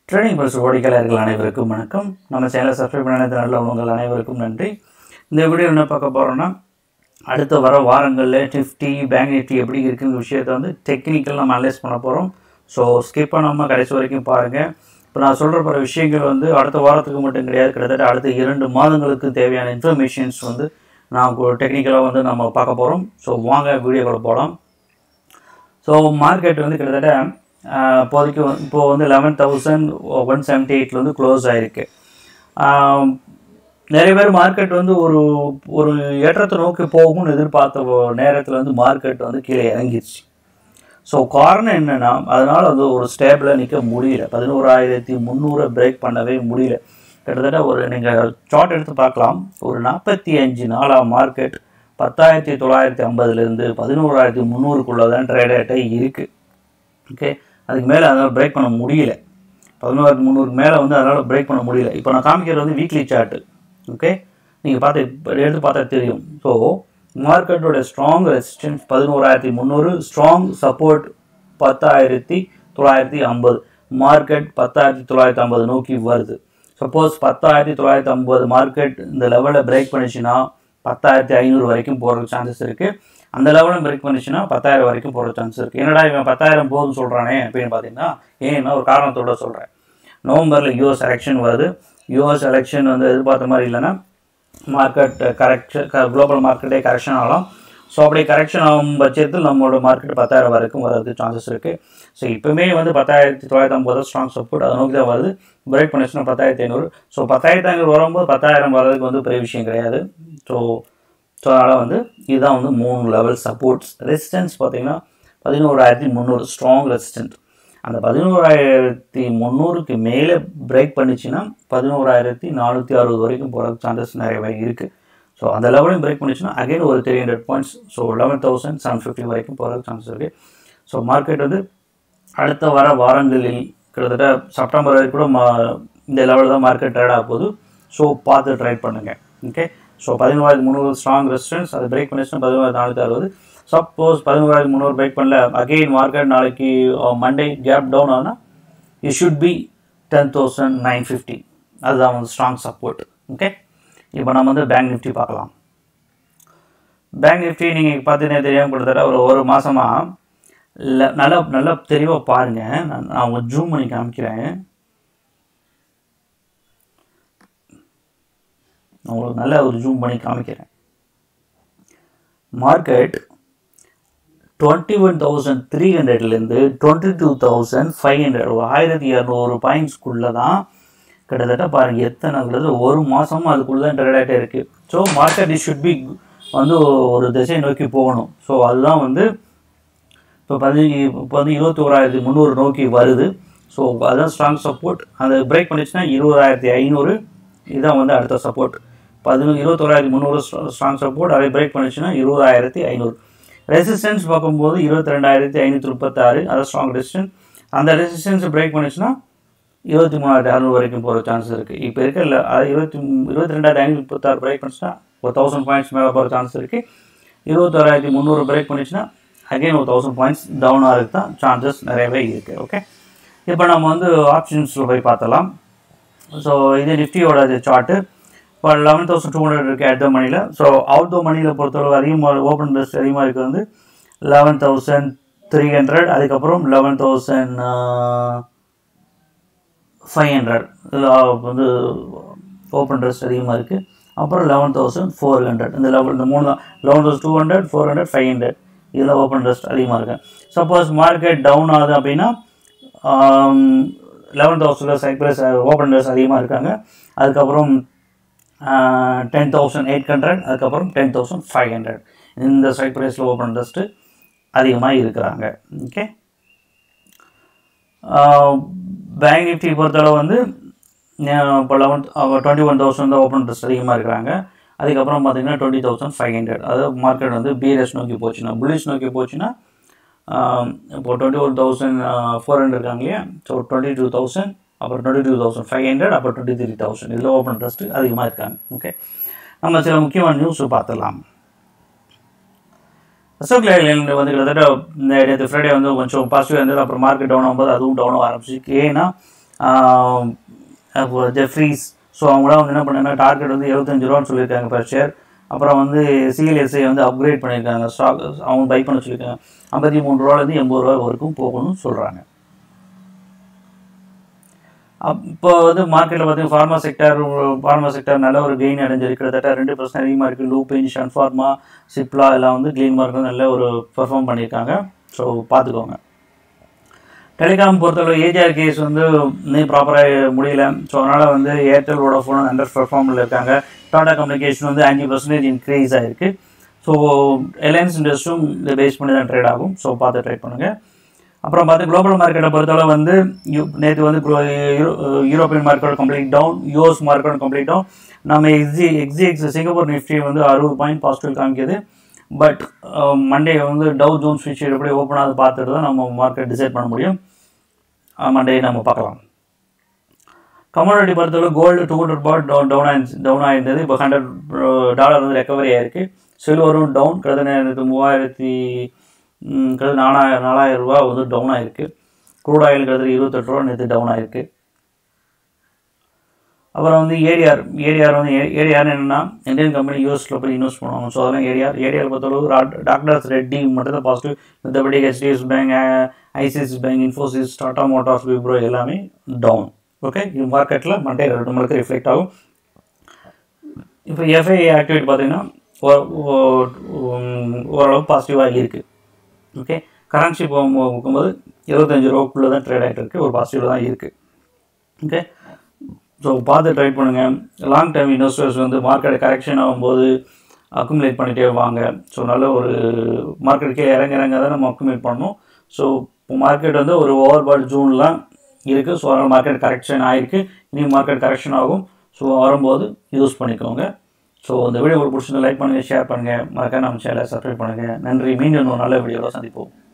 trading bus ஓடிக்கையாளர்கள் அனைவருக்கும் வணக்கம் நம்ம சேனலை சப்ஸ்கிரைப் பண்ணது நல்ல உங்கள் அனைவருக்கும் நன்றி இந்த வீடியோ என்ன பார்க்க போகிறோம்னா அடுத்த வர வாரங்களில் நிஃப்டி பேங்க் நிஃப்டி எப்படி இருக்குங்கிற விஷயத்தை வந்து டெக்னிக்கல் நம்ம அனலைஸ் பண்ண போகிறோம் ஸோ ஸ்கிப் பண்ணாமல் கடைசி வரைக்கும் பாருங்கள் இப்போ நான் சொல்கிற போகிற விஷயங்கள் வந்து அடுத்த வாரத்துக்கு மட்டும் கிடையாது கிட்டத்தட்ட அடுத்த இரண்டு மாதங்களுக்கு தேவையான இன்ஃபர்மேஷன்ஸ் வந்து நான் டெக்னிக்கலாக வந்து நம்ம பார்க்க போகிறோம் ஸோ வாங்க வீடியோக்குள்ள போகலாம் ஸோ மார்க்கெட் வந்து கிட்டத்தட்ட ஆஹ், இப்போதைக்கு வந்து- இப்போ வந்து லெவன் தௌசண்ட் ஒன் செவன்ட்டி எயிட்டில் வந்து க்ளோஸ் ஆகிருக்கு நிறைய பேர் மார்க்கெட் வந்து ஒரு ஒரு ஏற்றத்தை நோக்கி போகும்னு எதிர்பார்த்த நேரத்தில் வந்து மார்க்கெட் வந்து கீழே இறங்கிருச்சு ஸோ காரணம் என்னென்னா அதனால் வந்து ஒரு ஸ்டேபிளாக நிற்க முடியல பதினோராயிரத்தி முந்நூறை பிரேக் பண்ணவே முடியல கிட்டத்தட்ட ஒரு நீங்கள் சார்ட் எடுத்து பார்க்கலாம் ஒரு நாற்பத்தி அஞ்சு நாளாக மார்க்கெட் பத்தாயிரத்தி தொள்ளாயிரத்தி ஐம்பதுலேருந்து பதினோராயிரத்தி முந்நூறுக்குள்ளே தான் ட்ரேட் ஆகிட்டே இருக்குது ஓகே அதுக்கு மேலே அதனால் பிரேக் பண்ண முடியல பதினோராயிரத்தி முந்நூறுக்கு மேலே வந்து அதனால் பிரேக் பண்ண முடியல இப்போ நான் காமிக்கிறது வந்து வீக்லி சார்ட்டு ஓகே நீங்கள் பார்த்து இப்ப எடுத்து பார்த்தா தெரியும் ஸோ மார்க்கெட்டோட ஸ்ட்ராங் ரெசிஸ்டன்ஸ் பதினோராயிரத்தி முந்நூறு ஸ்ட்ராங் சப்போர்ட் பத்தாயிரத்தி தொள்ளாயிரத்தி ஐம்பது மார்க்கெட் பத்தாயிரத்தி தொள்ளாயிரத்தி ஐம்பது நோக்கி வருது சப்போஸ் பத்தாயிரத்தி தொள்ளாயிரத்தி ஐம்பது மார்க்கெட் இந்த லெவலில் பிரேக் பண்ணிச்சுன்னா பத்தாயிரத்தி ஐநூறு வரைக்கும் போகிறதுக்கு சான்சஸ் இருக்குது அந்த லெவலில் பிரேக் பண்ணிச்சுன்னா பத்தாயிரம் வரைக்கும் போகிற சான்ஸ் இருக்குது என்னடா இவன் பத்தாயிரம் போதும் சொல்கிறானே அப்படின்னு பார்த்தீங்கன்னா ஏன்னா ஒரு காரணத்தோட சொல்கிறேன் நவம்பரில் யூஎஸ் எலெக்ஷன் வருது யூஎஸ் எலெக்ஷன் வந்து எதிர்பார்த்த மாதிரி இல்லைன்னா மார்க்கெட் கரெக்ஷன் குளோபல் மார்க்கெட்டே கரெக்ஷன் ஆகலாம் ஸோ அப்படி கரெக்ஷன் ஆகும் பட்சத்தில் நம்மளோட மார்க்கெட் பத்தாயிரம் வரைக்கும் வரதுக்கு சான்சஸ் இருக்குது ஸோ இப்போவுமே வந்து பத்தாயிரத்தி தொள்ளாயிரத்தி ஐம்பது ஸ்ட்ராங் சப்போர்ட் அதை நோக்கி தான் வருது பிரேக் பண்ணிச்சுன்னா பத்தாயிரத்தி ஐநூறு ஸோ பத்தாயிரத்தி ஐநூறு வரும்போது பத்தாயிரம் வர்றதுக்கு வந்து பெரிய விஷயம் கிடையாது ஸோ ஸோ அதனால் வந்து இதுதான் வந்து மூணு லெவல் சப்போர்ட்ஸ் ரெசிஸ்டன்ஸ் பார்த்தீங்கன்னா பதினோராயிரத்தி முந்நூறு ஸ்ட்ராங் ரெசிஸ்டன்ட் அந்த பதினோராயிரத்தி முந்நூறுக்கு மேலே பிரேக் பண்ணிச்சுன்னா பதினோராயிரத்தி நானூற்றி அறுபது வரைக்கும் போகிறதுக்கு சான்சஸ் நிறையவே இருக்குது ஸோ அந்த லெவலையும் பிரேக் பண்ணிச்சுன்னா அகைன் ஒரு three hundred points so eleven thousand seven fifty வரைக்கும் போகிறதுக்கு சான்சஸ் இருக்குது ஸோ மார்க்கெட் வந்து அடுத்த வர வாரங்களில் கிட்டத்தட்ட செப்டம்பர் வரைக்கும் கூட மா இந்த லெவலில் தான் மார்க்கெட் ட்ரேட் ஆக போகுது ஸோ பார்த்து ட்ரேட் பண்ணுங்கள் ஓகே ஸோ பதினோராயிரத்தி முந்நூறு ஸ்ட்ராங் ரெசிஸ்டன்ஸ் அது பிரேக் பண்ணிச்சுன்னா பதினோராயிரத்தி நானூற்றி அறுபது சப்போஸ் பதினோராயிரத்தி முந்நூறு பிரேக் பண்ணல அகெயின் மார்க்கெட் நாளைக்கு மண்டே கேப் டவுன் ஆனால் it should be ten thousand nine fifty அதுதான் வந்து ஸ்ட்ராங் சப்போர்ட் ஓகே இப்போ நம்ம வந்து பேங்க் நிஃப்டி பார்க்கலாம் பேங்க் நிஃப்டி நீங்கள் பார்த்தீங்கன்னா தெரியாமல் கிட்டத்தட்ட ஒரு ஒரு மாதமாக இல்லை நல்லா நல்லா தெளிவாக பாருங்கள் நான் நான் உங்களுக்கு ஜூம் பண்ணி காமிக்கிறேன் நான் உங்களுக்கு நல்லா ஒரு ஜூம் பண்ணி காமிக்கிறேன் market twenty one thousand three ஹண்ட்ரட்லேருந்து twenty two thousand five hundred ஒரு ஆயிரத்தி இரநூறு பாயிண்ட்ஸ்க்குள்ளே தான் கிட்டத்தட்ட பாருங்கள் எத்தனை கிட்டத்தட்ட ஒரு மாதமும் அதுக்குள்ளே தான் ட்ரேட் ஆகிட்டே இருக்குது so market it should be வந்து ஒரு திசை நோக்கி போகணும் ஸோ அதுதான் வந்து இப்போ பதினஞ்சு இப்போ வந்து இருபத்தி ஓராயிரத்தி முந்நூறு நோக்கி வருது ஸோ அதுதான் ஸ்ட்ராங் சப்போர்ட் அது பிரேக் பண்ணிச்சுன்னா இருபதாயிரத்தி ஐநூறு இதுதான் வந்து அடுத்த சப்போர்ட் பதினொன்று இருபத்தோராயிரத்தி முந்நூறு ஸ்ட்ராங் சப்போர்ட் அதை பிரேக் பண்ணிச்சுன்னா இருபதாயிரத்தி ஐநூறு ரெசிஸ்டன்ஸ் பார்க்கும்போது இருபத்தி ரெண்டாயிரத்தி ஐநூற்றி முப்பத்தாறு அது ஸ்ட்ராங் ரெசிஸ்டன்ஸ் அந்த ரெசிஸ்டன்ஸ் பிரேக் பண்ணிச்சுன்னா இருபத்தி மூணாயிரத்தி அறுநூறு வரைக்கும் போகிற சான்ஸ் இருக்குது இப்போ இருக்க இல்லை அது இருபத்தி இருபத்தி ரெண்டாயிரத்தி ஐநூற்றி முப்பத்தாறு பிரேக் பண்ணிச்சுன்னா ஒரு தௌசண்ட் பாயிண்ட்ஸ் மேலே போகிற சான்ஸ் இருக்குது இருபத்தோராயிரத்தி முந்நூறு பிரேக் பண்ணிச்சுன்னா அகைன் ஒரு தௌசண்ட் பாயிண்ட்ஸ் டவுன் ஆகிறதுக்கு தான் சான்சஸ் நிறையவே இருக்குது ஓகே இப்போ நம்ம வந்து ஆப்ஷன்ஸில் போய் பார்த்தலாம் ஸோ இது நிஃப்டியோட சார்ட்டு இப்போ லெவன் தௌசண்ட் டூ ஹண்ட்ரட் இருக்குது அட் த மணியில் ஸோ அவுட் த மணியில் பொறுத்தளவு அதிகமாக ஓப்பன் இன்ட்ரெஸ்ட் அதிகமாக இருக்குது வந்து லெவன் தௌசண்ட் த்ரீ ஹண்ட்ரட் அதுக்கப்புறம் லெவன் தௌசண்ட் ஃபைவ் ஹண்ட்ரட் வந்து ஓப்பன் இன்ட்ரெஸ்ட் அதிகமாக இருக்குது அப்புறம் லெவன் தௌசண்ட் ஃபோர் ஹண்ட்ரட் இந்த லெவல் இந்த மூணு தான் eleven thousand two hundred four hundred five hundred இதில் ஓப்பன் இன்ட்ரெஸ்ட் அதிகமாக இருக்கு சப்போஸ் மார்க்கெட் டவுன் ஆகுது அப்படின்னா லெவன் தௌசண்டில் சைப்ரஸ் ஓப்பன் இன்ட்ரெஸ்ட் அதிகமாக இருக்காங்க அதுக்கப்புறம் டென் தௌசண்ட் எயிட் ஹண்ட்ரட் அதுக்கப்புறம் டென் தௌசண்ட் ஃபைவ் ஹண்ட்ரட் இந்த ஸ்ட்ரைக் ப்ரைஸில் ஓப்பன் இன்ட்ரெஸ்ட்டு அதிகமாக இருக்கிறாங்க ஓகே பேங்க் நிஃப்டி பொறுத்தளவு வந்து அஹ், இப்போ லெவன் டுவெண்ட்டி ஒன் தௌசண்ட் தான் ஓப்பன் இன்ட்ரெஸ்ட் அதிகமாக இருக்கிறாங்க அதுக்கப்புறம் பார்த்தீங்கன்னா டுவெண்ட்டி தௌசண்ட் ஃபைவ் ஹண்ட்ரட் அதாவது மார்க்கெட் வந்து பிஎஸ் நோக்கி போச்சுன்னா புல்லிஷ் நோக்கி போச்சுன்னா ஆஹ், இப்போ twenty one thousand four hundred இருக்காங்க இல்லையா ஸோ டுவெண்ட்டி டூ தௌசண்ட் அப்புறம் twenty two thousand five hundred அப்புறம் டுவெண்ட்டி த்ரீ தௌசண்ட் இதில் ஓப்பன் இன்ட்ரெஸ்ட் அதிகமாக இருக்காங்க ஓகே நம்ம சில முக்கியமான நியூஸ் பார்த்துடலாம் அசோக் லேலண்ட் வந்து கிட்டத்தட்ட இந்த நேற்று ஃப்ரைடே வந்து கொஞ்சம் பாசிட்டிவாக இருந்தது அப்புறம் மார்க்கெட் டவுன் ஆகும்போது அதுவும் டவுன் ஆரம்பிச்சு ஏன்னா அப்போ ஜெஃப்ரீஸ் ஸோ அவங்களாம் வந்து என்ன பண்ணாங்க டார்கெட் வந்து எழுபத்தஞ்சு ரூபான்னு சொல்லியிருக்காங்க பர் ஷேர் அப்புறம் வந்து சிஎல்எஸ்ஐ வந்து அப்கிரேட் பண்ணியிருக்காங்க ஸ்டாக் அவங்க பை பண்ண சொல்லியிருக்காங்க ஐம்பத்தி மூணு ரூபாலேருந்து எண்பது ரூபா வரைக்கும் போகணும்னு சொல்கிறாங்க இப்போ வந்து மார்க்கெட்டில் பார்த்தீங்கன்னா ஃபார்மா செக்டர் ஃபார்மா செக்டர் நல்ல ஒரு கெயின் அடைஞ்சிருக்கு கிட்டத்தட்ட ரெண்டு பர்சன்ட் அதிகமாக இருக்குது லூபின் ஷன்ஃபார்மா சிப்லா எல்லாம் வந்து க்ளீன் மார்க்கெட் நல்ல ஒரு பெர்ஃபார்ம் பண்ணியிருக்காங்க ஸோ பார்த்துக்கோங்க டெலிகாம் பொறுத்தளவு ஏஜிஆர் கேஸ் வந்து இன்னும் ப்ராப்பராக முடியல ஸோ அதனால் வந்து ஏர்டெல் வோடஃபோன் அண்டர் பெர்ஃபார்மில் இருக்காங்க டாடா கம்யூனிகேஷன் வந்து அஞ்சு பர்சன்டேஜ் இன்க்ரீஸ் ஆகிருக்கு ஸோ ரிலையன்ஸ் இண்டஸ்ட்ரியும் இதை பேஸ் பண்ணி தான் ட்ரேட் ஆகும் ஸோ பார்த்து ட்ரேட் பண்ணுங்கள் அப்புறம் பார்த்து குளோபல் மார்க்கெட்டை பொறுத்தளவு வந்து நேற்று வந்து European market complete down US market complete down நம்ம எக்ஸி எக்ஸிஎக்ஸ் சிங்கப்பூர் நிஃப்டி வந்து அறுபது பாயிண்ட் பாசிட்டிவ் காமிக்குது பட் மண்டே வந்து டவு ஜோன்ஸ் ஃபியூச் எப்படி ஓப்பன் ஆகுது பார்த்துட்டு தான் நம்ம மார்க்கெட் டிசைட் பண்ண முடியும் மண்டே நம்ம பார்க்கலாம் கமோடிட்டி பொறுத்தவரை கோல்டு டூ ஹண்ட்ரட் பாட் டவுன் டவுன் ஆயிருந்துச்சு டவுன் ஆயிருந்தது இப்போ ஹண்ட்ரட் டாலர் வந்து ரெக்கவரி ஆயிருக்கு சில்வரும் டவுன் கிட்டத்தட்ட மூவாயிரத்தி கிட்டத்தட்ட நாலாயிரம் நாலாயிரம் ரூபா வந்து டவுன் ஆயிருக்கு க்ரூட் ஆயில் கிட்டத்தட்ட இருபத்தெட்டு ரூபா நேற்று டவுன் ஆயிருக்கு அப்புறம் வந்து ஏடிஆர் ஏடிஆர் வந்து ஏடிஆர் என்னென்னா இந்தியன் கம்பெனி யூஎஸில் போய் இன்வெஸ்ட் பண்ணுவாங்க ஸோ அதெல்லாம் ஏடிஆர் ஏடிஆர் பொறுத்தளவு டாக்டர்ஸ் ரெட்டி மட்டும் தான் பாசிட்டிவ் மற்றபடி HDFC bank ICICI bank Infosys Tata Motors Wipro எல்லாமே டவுன் ஓகே இது மார்க்கெட்டில் மண்டே நம்மளுக்கு ரிஃப்ளெக்ட் ஆகும் இப்போ எஃப்ஐ ஆக்டிவிட்டி பார்த்தீங்கன்னா ஓரளவு பாசிட்டிவாக இருக்குது ஓகே கரன்சி போகும்போது இருபத்தஞ்சி ரூபாக்குள்ளே தான் ட்ரேட் ஆகிட்டு இருக்குது ஒரு பாசிட்டிவ் தான் இருக்குது ஓகே ஸோ பார்த்து ட்ரை பண்ணுங்கள் லாங் டைம் இன்வெஸ்டர்ஸ் வந்து மார்க்கெட் கரெக்ஷன் ஆகும்போது அக்குமுலேட் பண்ணிகிட்டே வாங்க ஸோ நல்ல ஒரு மார்க்கெட்டுக்கே இறங்க இறங்க தான் நம்ம அக்குமுலேட் பண்ணணும் ஸோ மார்க்கெட் வந்து ஒரு ஓவர் பால் ஜூன்லாம் இருக்குது ஸோ அதனால் மார்க்கெட் கரெக்ஷன் ஆகிருக்கு இனி மார்க்கெட் கரெக்ஷன் ஆகும் ஸோ வரும்போது யூஸ் பண்ணிக்கோங்க ஸோ இந்த வீடியோ உங்களுக்கு பிடிச்சிருந்தா லைக் பண்ணுங்கள் ஷேர் பண்ணுங்கள் மறக்காம நம்ம சேனலை சப்ஸ்கிரைப் பண்ணுங்கள் நன்றி மீண்டும் ஒரு நல்ல வீடியோவில் சந்திப்போம்